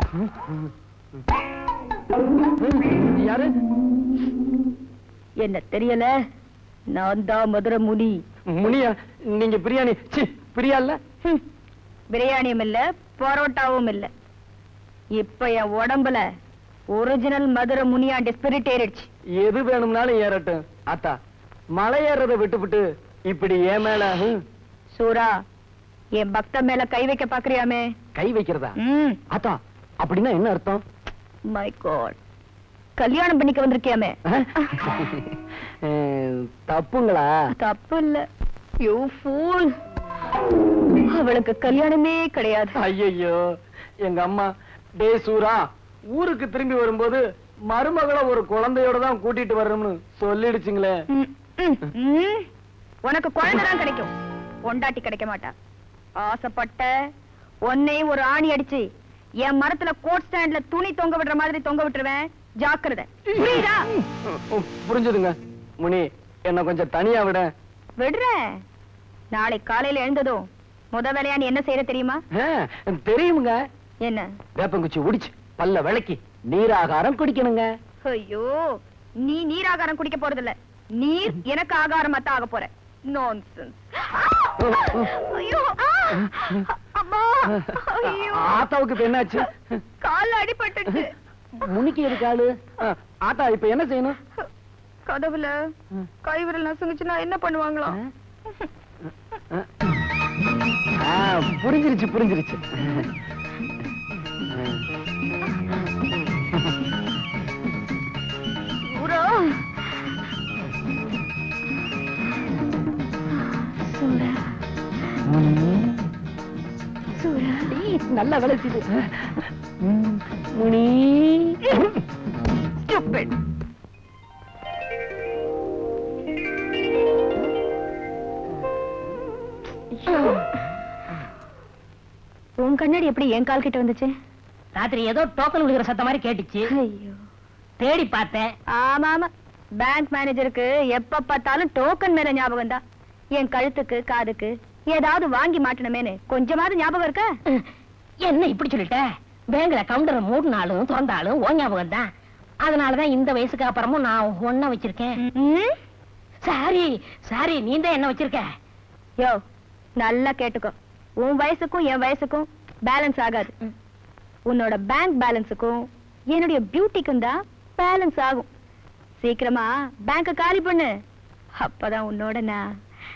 யாரு என்ன தெரியல நான் தான் மதுரை முனி முனியா நீங்க பிரியாணி சி பிரியா இல்ல ஹம். பிரியாணியும் இல்ல பரோட்டாவும் இல்ல இப்ப என் உடம்புல ஒரிஜினல் மதுரை முனியாண்டி ஸ்பிரிட் ஏறிடுச்சு எது வேணும்னாலும் ஏறட்டும் அத்தா மலை ஏறத விட்டுவிட்டு இப்படி ஏன் மேல ஹம், சூரா என் பக்த மேல கை வைக்க பாக்குறியாமே கை வைக்கிறதா ம் அத்தா அப்படின்னா என்ன அர்த்தம் மை காட் கல்யாணம் பண்ணிக்க வந்திருக்கியாமே அஹ், தப்புங்களா தப்பு இல்ல யூ ஃபூல் அவளுக்கு கல்யாணமே கிடையாது ஐயையோ எங்க அம்மா டே சூரா ஊருக்கு திரும்பி வரும்போது மருமகளை ஒரு குழந்தையோட தான் கூட்டிட்டு வரணும்னு சொல்லிடுச்சுங்களே ம், ம், ம். உனக்கு குழந்தை தான் கிடைக்கும் பொண்டாட்டி கிடைக்க மாட்டா ஆசைப்பட்ட உன்னையும் ஒரு ஆணி அடிச்சு என் மரத்துல கோட் ஸ்டாண்ட்ல துணி தொங்க விடுற மாதிரி தொங்க விட்டுருவேன் ஜாக்கிரதை புரியுதா உம், புரிஞ்சுதுங்க முனி என்ன கொஞ்சம் தனியா விட விடுறேன் நாளை காலையில எழுந்ததும் முத வேலையா நீ என்ன செய்யற தெரியுமா அஹ், தெரியுமுங்க என்ன வேப்பங்குச்சி உடிச்சு பல்ல விளக்கி நீராகாரம் குடிக்கணுங்க ஐயோ நீ நீராகாரம் குடிக்க போறதில்ல நீர் எனக்கு ஆகாரமா தான் ஆக போற நான்சென்ஸ் ஐயோ ஆ! அம்மா ஐயோ ஆத்தாவுக்கு இப்ப என்னாச்சு கால்ல அடிபட்டுச்சு முனிக்கு எதுக்கு ஆளு அஹ், ஆத்தா இப்ப என்ன செய்யணும் கதவுல கை விரல் நசுங்குச்சுன்னா என்ன பண்ணுவாங்களாம் ஆ, புரிஞ்சிருச்சு புரிஞ்சிருச்சு ஊரோ சூரா சூரா நல்லா விளைச்சுது முனி Stupid. உன் கண்ணாடி எப்படி என் கால் கிட்ட வந்துச்சு ராத்திரி ஏதோ டோக்கன் விழுகிற சத்தம் மாதிரி கேட்டுச்சு ஐயோ தேடி பார்த்தேன் ஆமா ஆமா பேங்க் மேனேஜருக்கு எப்ப பார்த்தாலும் டோக்கன் மேல ஞாபகம் தான் என் கழுத்துக்கு காதுக்கு ஏதாவது வாங்கி மாட்டணுமேனு கொஞ்சமாவது ஞாபகம் இருக்கா என்ன இப்படி சொல்லிட்ட பேங்க்ல கவுண்டர் மூடினாலும் திறந்தாலும் ஓ ஞாபகம் தான் அதனாலதான் இந்த வயசுக்கு அப்புறமும் நான் ஒன்ன வச்சிருக்கேன் ம்? சாரி சாரி நீ தான் என்ன வச்சிருக்க யோ நல்லா கேட்டுக்கோ உன் வயசுக்கும் என் வயசுக்கும் பேலன்ஸ் ஆகாது உன்னோட பேங்க் பேலன்ஸுக்கும் என்னுடைய பியூட்டிக்கும் தான் பேலன்ஸ் ஆகும் சீக்கிரமா பேங்க காலி பண்ணு அப்பதான் உன்னோட நான்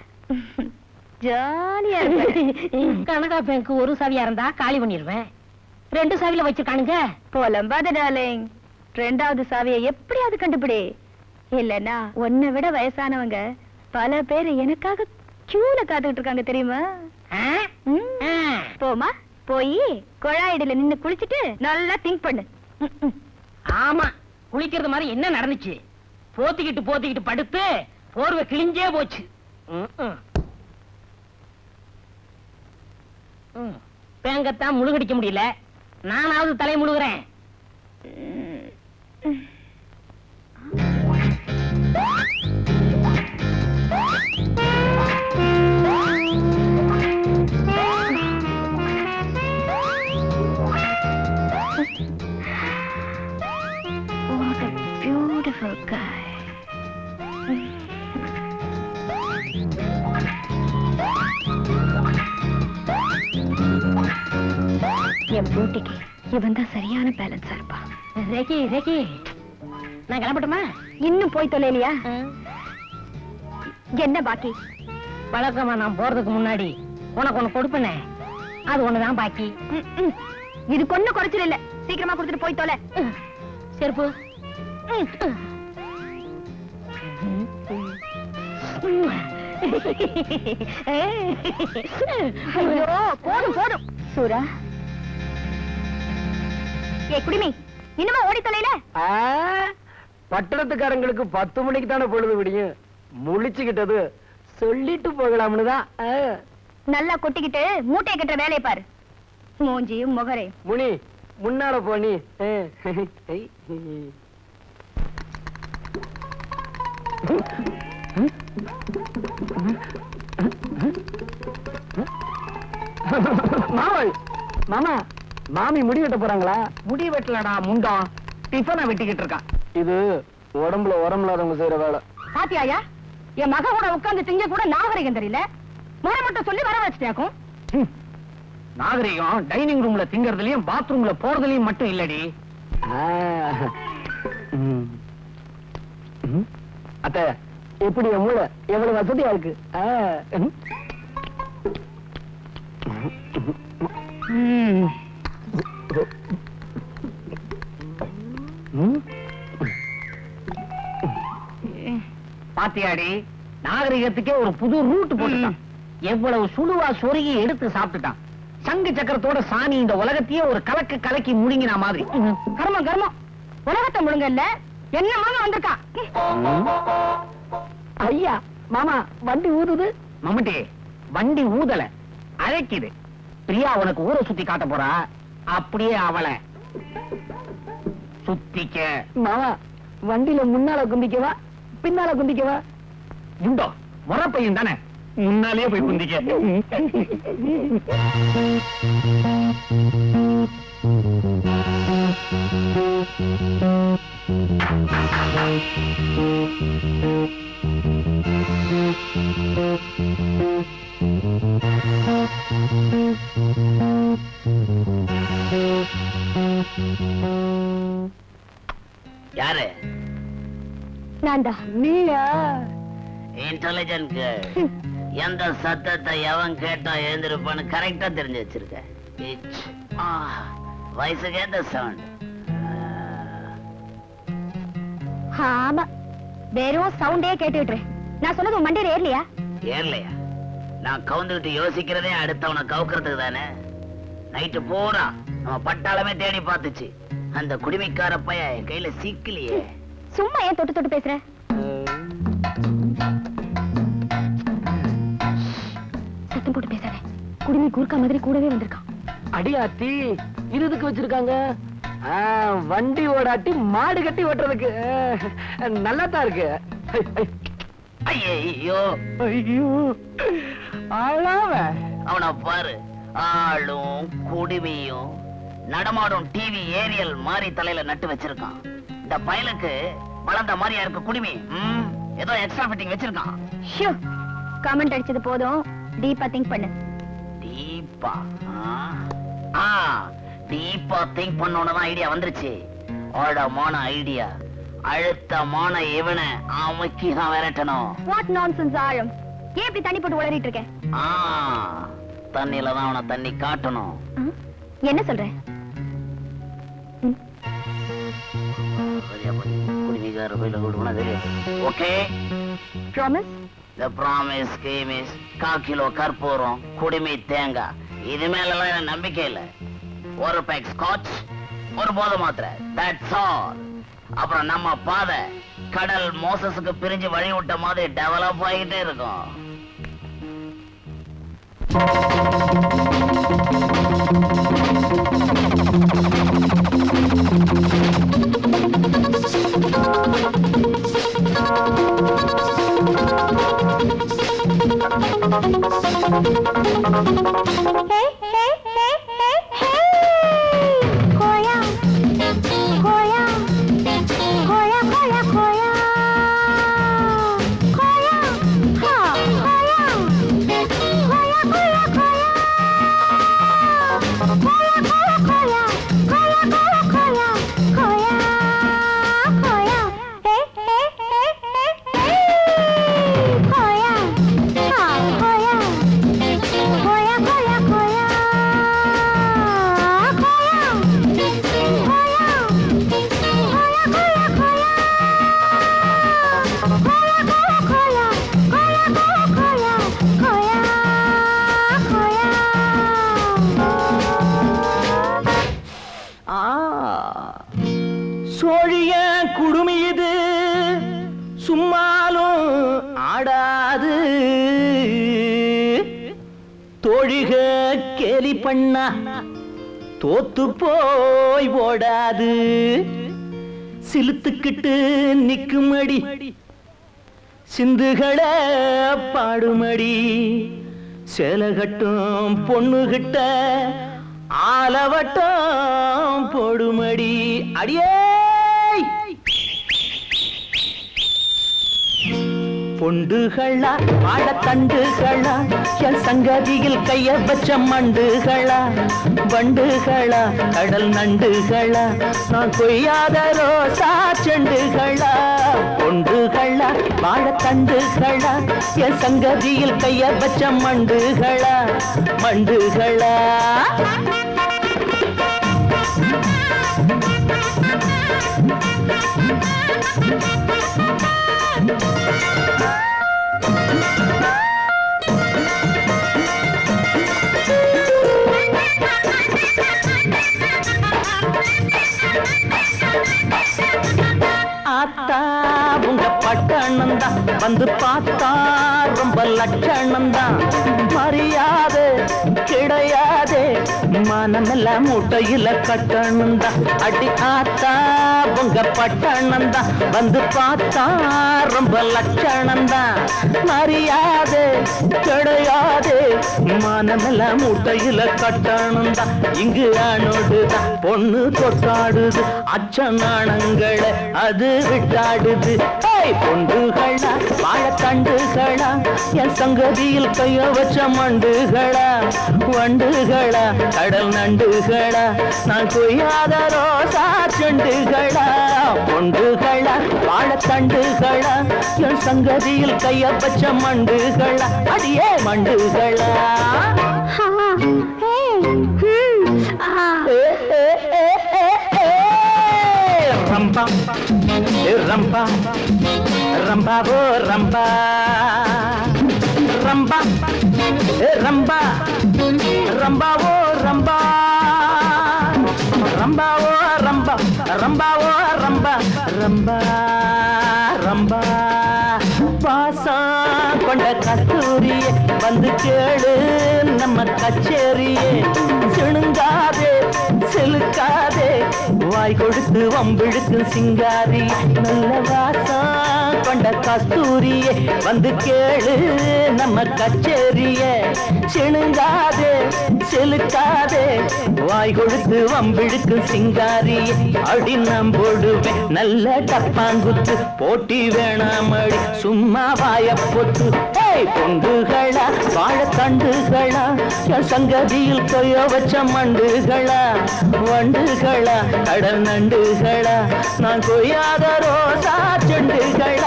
ஜாலியா இருப்பேன் கனகா பேங்க் ஒரு சாவியா இருந்தா காலி பண்ணிடுவேன் ரெண்டு சாவியில வச்சிருக்கானுங்க போலம்பாத டார்லிங் ரெண்டாவது சாவியை எப்படியாவது கண்டுபிடி இல்லன்னா உன்னை விட வயசானவங்க பல பேர் எனக்காக கியூல காத்துக்கிட்டு இருக்காங்க தெரியுமா ஆ? ம். ஆ. போமா போய் குழாயிடல நின்னு குளிச்சிட்டு நல்லா திங்க் பண்ணு ம், ம். ஆமா குளிக்கிறது மாதிரி என்ன நடந்துச்சு போத்திக்கிட்டு போத்திக்கிட்டு படுத்து போர்வை கிழிஞ்சே போச்சு ம், ம். ம். பேங்கத்தான் முழுகடிக்க முடியல நானாவது தலை முழுகிறேன் What a beautiful guy. என் பூட்டிக்கு இவன் தான் சரியான பேலன்ஸா இருப்பான் ரேகி ரேகி நான் கிளம்பட்டுமா இன்னும் போய் தொலைலையா என்ன பாக்கி வழக்கமா நான் போறதுக்கு முன்னாடி உனக்கு ஒண்ணு கொடுப்பனே அது ஒண்ணுதான் பாக்கி ம், ம். இதுக்கு ஒண்ணும் குறைச்சல் இல்ல சீக்கிரமா கொடுத்துட்டு போய் தொலை செருப்பு ம். ஐயோ போதும் போதும் சூரா ஏ குடிமி இன்னுமா ஓடி தொலைல ஆ, பட்டணத்துக்காரங்களுக்கு பத்து மணிக்கு தானே பொழுது விடியும் முழிச்சுக்கிட்டது சொல்லிட்டு போகலாம்னு தான் ஆ. நல்லா கொட்டிக்கிட்டு மூட்டையை கட்டுற வேலையை பாரு மூஞ்சியும் முகரையும் முனி முன்னால போனி மாமா மாமா மாமி முடி வெட்ட போறாங்களா முடி வெட்டலடா முண்டம் டிஃபனை வெட்டிக்கிட்டு இருக்கான் இது உடம்புல உரமில்லாதவங்க செய்யற வேலை பாத்தியாயா என் மக கூட உட்கார்ந்து திங்க கூட நாகரிகம் தெரியல முறை மட்டும் சொல்லி வர வச்சுட்டாக்கும் ஹம். நாகரிகம் டைனிங் ரூம்ல திங்கறதுலயும் பாத்ரூம்ல போறதுலயும் மட்டும் இல்லடி ஆ. ம். ம். அத்தை எப்படி என் மூளை எவ்வளவு வசதியா இருக்கு ஆ. ம். ம். பாத்தியாடி நாகரிகத்துக்கே ஒரு புது ரூட் போட்டுட்டான் எவ்வளவு சுழுவா சொருகி எடுத்து சாப்பிட்டுட்டான் சங்கு சக்கரத்தோட சாணி இந்த உலகத்தையே ஒரு கலக்கு கலக்கி முழுங்கின மாதிரி கர்மம் கர்மம் உலகத்தை முழுங்க இல்ல என்ன மாமா வந்திருக்கான் ம். ஐயா மாமா வண்டி ஊதுது மம்முட்டி வண்டி ஊதல அழைக்குது பிரியா உனக்கு ஊரை சுத்தி காட்ட போறா அப்படியே அவளை சுத்திக்க மாமா வண்டியில முன்னால குந்திக்கவா பின்னால குந்திக்கவா உண்டோ முறப்பையும் தானே முன்னாலே போய் குந்திக்க யாரு நான் தான் நீயா இன்டெலிஜென்ட் கேர்ள் எந்த சத்தத்தை எவன் கேட்டா எழுந்திருப்பான்னு கரெக்டா தெரிஞ்சு வச்சிருக்க இச். ஆ, வயசுக்கு ஏத்த சவுண்ட் ஆமா வெறும் சவுண்டே கேட்டுட்டு நான் சொன்னது உன் மண்டையில ஏறலையா ஏறலையா நான் கவுந்துகிட்டு யோசிக்கிறதே அடுத்தவனை கவுக்கிறதுக்கு தானே நைட்டு பூரா நம்ம பட்டாளமே தேடி பார்த்துச்சு அந்த குடிமைக்கார பையன் என் கையில சிக்கலையே சும்மா ஏன் தொட்டு தொட்டு பேசுற சத்தம் போட்டு பேசாத குடிமை கூர்க்கா மாதிரி கூடவே வந்திருக்கான் அடியாத்தி இது எதுக்கு வச்சிருக்காங்க ஆ, வண்டி ஓடாட்டி மாடு கட்டி ஓட்டுறதுக்கு நல்லா தான் இருக்கு ஐயோ ஐயோ ஆளாவ அவனை பாரு ஆளும் குடிமையும் நடமாடும் டிவி ஏரியல் மாதிரி தலையில நட்டு வச்சிருக்கான் இந்த பயலுக்கு வளர்ந்த மாதிரியா இருக்கு குடிமை ம், ஏதோ எக்ஸ்ட்ரா ஃபிட்டிங் வச்சிருக்கான் ஷூ கமெண்ட் அடிச்சது போதும் டீப்பா திங்க் பண்ணு டீப்பா ஆ டீப்பா திங்க் பண்ணோன்னு ஐடியா வந்துருச்சு ஆழமான ஐடியா அழுத்தமான இவனை அமைக்கி தான் விரட்டணும் வாட் நான்சென்ஸ் ஆழம் ஏன் இப்படி தண்ணி போட்டு உளறிட்டு இருக்க ஆ தண்ணியில தான் அவனை தண்ணி காட்டணும் ஆ? என்ன சொல்ற ம், சரியா போச்சு. குடிமிக்கார பையில கொடுக்கணும் தெரியும் okay promise The promise scheme is கால் கிலோ கற்பூரம் குடிமை தேங்காய் இது மேலலாம் எனக்கு நம்பிக்கை இல்ல ஒரு பேக் ஸ்காட்ச் ஒரு போதை மாத்திரை தட்ஸ் ஆல் அப்புறம் நம்ம பாதை கடல் மோசஸுக்கு பிரிஞ்சு வழி விட்ட மாதிரி டெவலப் ஆகிட்டே இருக்கும் சோழிய குடுமி இது சும்மாலும் ஆடாது தோழிக கேலி பண்ணா தோத்து போய் ஓடாது சிலுத்துக்கிட்டு நிக்குமடி சிந்துகளை பாடுமடி சேலை கட்டும் பொண்ணுகிட்ட ஆலவட்டம் போடுமடி அடியே பொண்டுகளா வாழத்தண்டுகளா என் சங்கதியில் கைய வச்ச மண்டுகளா வண்டுகளா கடல் நண்டுகளா நான் கொய்யாத ரோசா செண்டுகளா பொண்டுகளா வாழத்தண்டுகளா என் சங்கதியில் கைய வச்ச மண்டுகளா மண்டுகளா ஆத்தா உங்க பட்டணம் தான் வந்து பார்த்தா ரொம்ப லட்சணம் தான் மரியாதை கிடையாது மனமெல்லாம் முட்டையில கட்டணும் தான் அடி ஆத்தா உங்க பட்டணம் தான் வந்து பார்த்தா ரொம்ப லட்சணம் தான் மரியாதை கிடையாது மனமெல்லாம் முட்டையில கட்டணும் தான் இங்கு ஆணோடுதான் பொண்ணு தொட்டாடுது அச்ச நாணங்களை அது விட்டாடுது ஏய், பொண்டுகளா வாழத்தண்டுகளா என் சங்கதியில் கைய வச்ச மண்டுகளா வண்டுகளா கடல் நண்டுகளா நான் கொய்யாத ரோசா செண்டுகளா பொண்டுகளா வாழத்தண்டுகளா என் சங்கதியில் கைய வச்ச மண்டுகளா அடியே மண்டுகளா ஏ, ஏ, ஏ, ஏ, ஏ. ரம்பா ஏ, ரம்பா ரம்பா ஓ ரம்பா ரம்பா ஏ, ரம்பா ரம்பா ஓ ரம்பா ரம்பா ஓ ரம்பா ரம்பா ஓ ரம்பா ரம்பா ரம்பா பாசம் கொண்ட கஸ்தூரியே வந்து கேளு நம்ம கச்சேரியே சிணுங்காதே செலுக்காதே வாய் கொடுத்து வம்பிழுக்கு சிங்காரி நல்ல வாசம் கொண்ட கஸ்தூரியே வந்து கேளு நம்ம கச்சேரியே சிணுங்காதே செலுக்காதே வாய் கொடுத்து வம்பிழுக்கு சிங்காரியே அடி நாம் போடுவேன் நல்ல டப்பாங்குத்து போட்டி வேணாமடி சும்மா வாய பொத்து ஏய் பொண்டுகளா வாழத்தண்டுகளா என் சங்கதியில் கொய்ய வச்ச மண்டுகளா வண்டுகளா கடல் நண்டுகளா நான் கொய்யாத ரோசா செண்டுகளா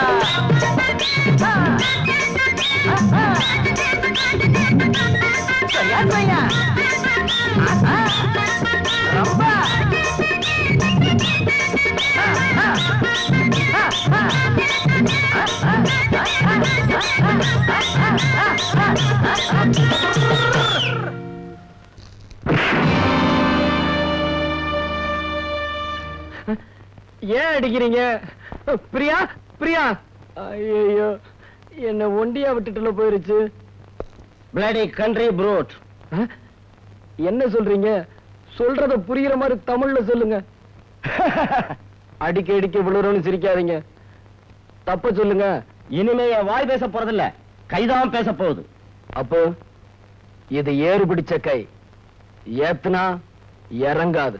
சரியா சரியா ரொம்ப ஏன் அடிக்கிறீங்க பிரியா பிரியா ஐயோ என்ன ஒண்டியா விட்டுட்டுல போயிருச்சு பிளடி கண்ட்ரி ப்ரூட் அஹ்? என்ன சொல்றீங்க சொல்றத புரியுற மாதிரி தமிழ்ல சொல்லுங்க அடிக்க அடிக்க விழுறோம்னு சிரிக்காதீங்க தப்ப சொல்லுங்க இனிமே என் வாய் பேச போறதில்ல கைதான் பேச போகுது அப்போ இது ஏறு பிடிச்ச கை ஏத்துனா இறங்காது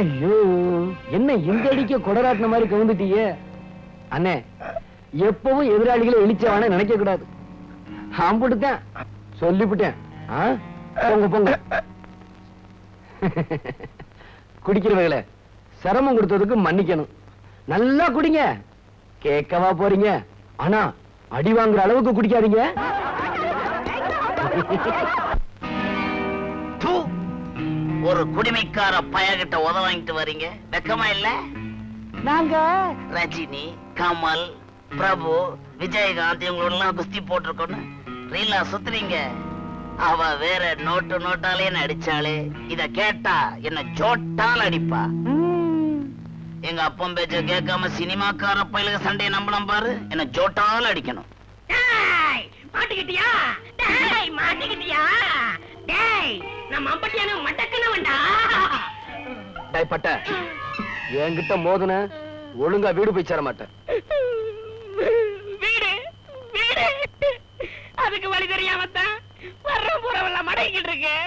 ஐயோ என்ன இந்த அடிக்க கொடராட்டின மாதிரி கவுந்துட்டியே அண்ணே எப்பவும் எதிராளிகளை இழிச்சவான நினைக்க கூடாது ஆம்பிட்டுட்டேன் சொல்லிவிட்டேன் ஆ? போங்க போங்க குடிக்கிறவங்கள சிரமம் கொடுத்ததுக்கு மன்னிக்கணும் நல்லா குடிங்க கேட்கவா போறீங்க ஆனா அடி வாங்குற அளவுக்கு குடிக்காதீங்க தூ. ஒரு குடிமைக்கார பயகிட்ட உத வாங்கிட்டு வர்றீங்க வெக்கமா இல்ல நாங்க ரஜினி கமல் பிரபு விஜயகாந்த் இவங்களோட எல்லாம் குஸ்தி போட்டிருக்கோன்னு ரீலா சுத்துறீங்க அவ வேற நோட்டு நோட்டாலே என்ன அடிச்சாளே இத கேட்டா என்ன ஜோட்டால் அடிப்பா எங்க அப்பன் பேச்ச கேட்காம சினிமாக்கார பயிலுக்கு சண்டையை நம்பலாம் பாரு என்ன ஜோட்டால் அடிக்கணும் டேய் மாட்டிக்கிட்டியா டேய் மாட்டிக்கிட்டியா டேய் நம்ம அம்பட்டியான மட்டக்கனவன்டா டேய் பட்ட என்கிட்ட மோதுன ஒழுங்கா வீடு போய் சேர மாட்டேன் வீடு வீடு அதுக்கு வழி தெரியாம தான் வர்ற போறவெல்லாம் மடங்கிட்டு இருக்கு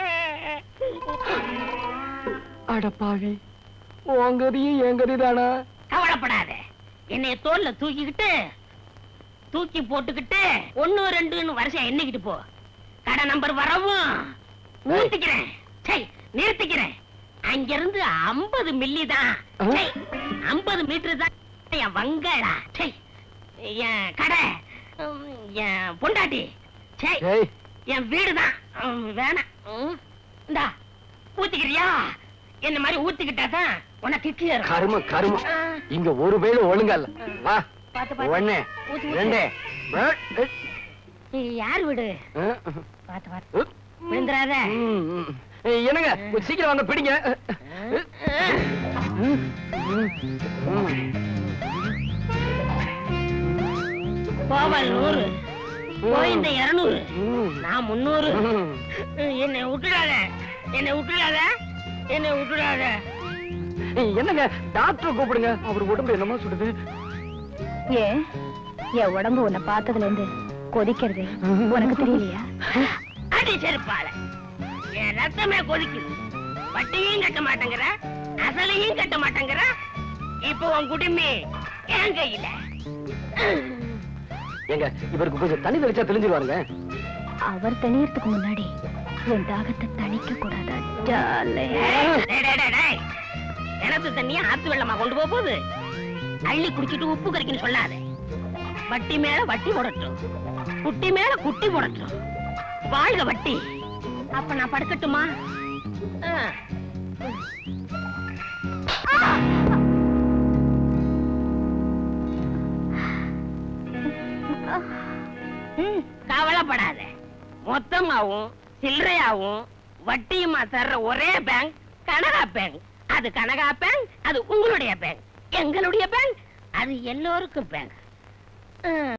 அட பாவி உன் கதியும் என் கதி தானா கவலைப்படாத என்னைய தோல்ல தூக்கிக்கிட்டு தூக்கி போட்டுக்கிட்டு ஒண்ணு ரெண்டுன்னு வரிசையா எண்ணிக்கிட்டு போ கடை நம்பர் வரவும் ஊத்திக்கிறேன் சை நிறுத்திக்கிறேன் அங்கிருந்து ஐம்பது மில்லி தான் சை, ஐம்பது மீட்டர் தான் என் வங்கடா சை என் கடை உம், என் பொண்டாட்டி சை ஏய் என் வீடு தான் வேணாம் உம், இந்தா ஊத்திக்கிறியா என்ன மாதிரி ஊத்திக்கிட்டா தான் உனக்கு கிக்கு ஏறும். கரும கரும ஆ. இங்க ஒரு வேளை ஒழுங்கா இல்ல வா பாத்து, பாத்து. ஒண்ணு ஊத்து, ஊத்து. ரெண்டு ஆ, ஏ, இது யார் வீடு ஆ, பாத்து பாத்து உ, விழுந்துறாத ம், ம். ஏய், என்னங்க கொஞ்சம் சீக்கிரம் வாங்க பிடிங்க ம், ம், ம். கோவல் நூறு கோயந்த இருநூறு ம், நான் முன்னூறு ம். என்னை விட்டுடாத என்னை விட்டுடாத என்னை விட்டுடாத ஏய், என்னங்க டாக்டர் கூப்பிடுங்க அவர் உடம்பு என்னமா சுடுது ஏன் என் உடம்பு உன்னை பார்த்ததுல இருந்து கொதிக்கிறது உனக்கு தெரியலையா அடி செருப்பால என் ரத்தமே கொதிக்குது வட்டியும் கட்ட மாட்டேங்கிற அசலையும் கட்ட மாட்டேங்கிற இப்போ உன் குடுமி என் கையில ஏங்க இவருக்கு கொஞ்சம் தண்ணி தெளிச்சா தெரிஞ்சிருவாருங்க அவர் தணியறதுக்கு முன்னாடி என் தாகத்தை தணிக்க கூடாதா darling? டேய், டேய், டேய், டேய். கிணத்து தண்ணிய ஆத்து வெள்ளமா கொண்டு போக போகுது அள்ளி குடிச்சிட்டு உப்பு கறிக்குன்னு சொல்லாத வட்டி மேல வட்டி போடட்டும் குட்டி மேல குட்டி போடட்டும் வாழ்க வட்டி அப்ப நான் படுக்கட்டுமா ஆ. ம், கவலைப்படாத மொத்தமாவும் சில்லறையாவும் வட்டியுமா தர்ற ஒரே பேங்க் கனகா பேங்க் அது கனகா பேங்க் அது உங்களுடைய பேங்க் எங்களுடைய பேங்க் அது எல்லோருக்கும் பேங்க்